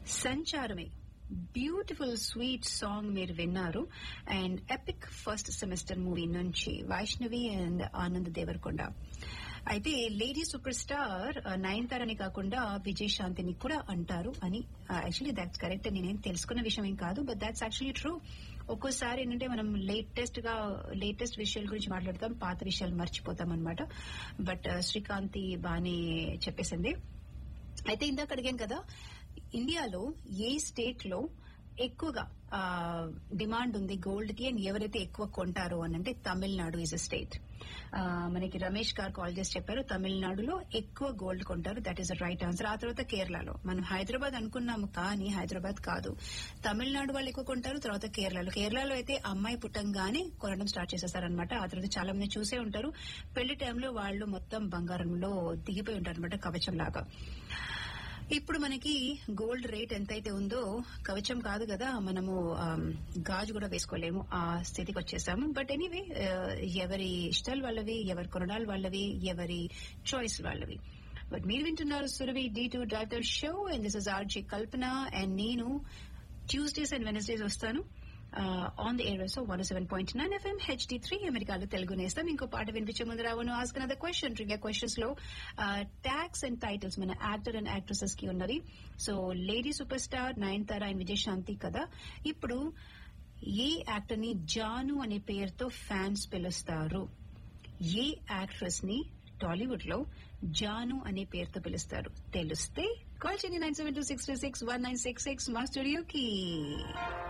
సంచారమే beautiful sweet song మీరు విన్నారు and epic first semester movie నుంచి వైష్ణవి అండ్ ఆనంద్ దేవరకొండ అయితే లేడీ సూపర్ స్టార్ నయనతారని కాకుండా విజయ్ శాంతిని కూడా అంటారు అని యాక్చువల్లీ దాట్స్ కరెక్ట్ నేనేం తెలుసుకున్న విషయం ఏం కాదు బట్ దాట్స్ యాక్చువల్లీ ట్రూ ఒక్కోసారి ఏంటంటే మనం లేటెస్ట్ గా లేటెస్ట్ విషయాల గురించి మాట్లాడతాం పాత విషయాలు మర్చిపోతాం అనమాట బట్ శ్రీకాంతి బానే చెప్పేసింది అయితే ఇందాక అడిగాను కదా ఇండియాలో ఏ స్టేట్ లో ఎక్కువగా డిమాండ్ ఉంది గోల్డ్ కి అండ్ ఎవరైతే ఎక్కువ కొంటారో అని అంటే తమిళనాడు ఈజ్ అ స్టేట్ మనకి రమేష్ గారు కాల్ చేసి చెప్పారు తమిళనాడులో ఎక్కువ గోల్డ్ కొంటారు that is the right answer ఆ తర్వాత కేరళలో మనం హైదరాబాద్ అనుకున్నాము కానీ హైదరాబాద్ కాదు తమిళనాడు వాళ్ళు ఎక్కువ కొంటారు తర్వాత కేరళలో కేరళలో అయితే అమ్మాయి పుట్టంగానే కొనడం స్టార్ట్ చేసేస్తారనమాట ఆ తర్వాత చాలా మంది చూసే ఉంటారు పెళ్లి టైంలో వాళ్ళు మొత్తం బంగారంలో దిగిపోయి ఉంటారు అనమాట కవచం లాగా ఇప్పుడు మనకి గోల్డ్ రేట్ ఎంతైతే ఉందో కవచం కాదు కదా మనము గాజు కూడా వేసుకోలేము ఆ స్థితికి వచ్చేసాము బట్ ఎనీవే ఎవరి ఇష్టాలు వాళ్ళవి ఎవరి కొనడాలు వాళ్ళవి ఎవరి చాయిస్ వాళ్ళవి బట్ మీరు వింటున్నారు Suravi D two doctor show and this is RJ Kalpana and నేను ట్యూస్డేస్ అండ్ వెనస్డేస్ వస్తాను on the air so one seven point nine FM HD three అమెరికాలో తెలుగు నేస్తాం ఇంకో పాట వినిపించే ముందు రావను ఆస్క్ అదర్ క్వశ్చన్ ట్రిగా క్వశ్చన్స్ లో ట్యాక్స్ అండ్ టైటిల్స్ మన యాక్టర్ అండ్ యాక్ట్రెసెస్ కి ఉన్నవి so lady super star Nayanthara and Vijay Shanti కదా ఇప్పుడు ఏ యాక్టర్ ని జాను అనే పేరుతో ఫ్యాన్స్ పిలుస్తారు ఏ యాక్ట్రెస్ ని టాలీవుడ్ లో జాను అనే పేరుతో పిలుస్తారు తెలిస్తే కాల్ చేయండి nine seven two six two six one nine six six మా స్టూడియోకి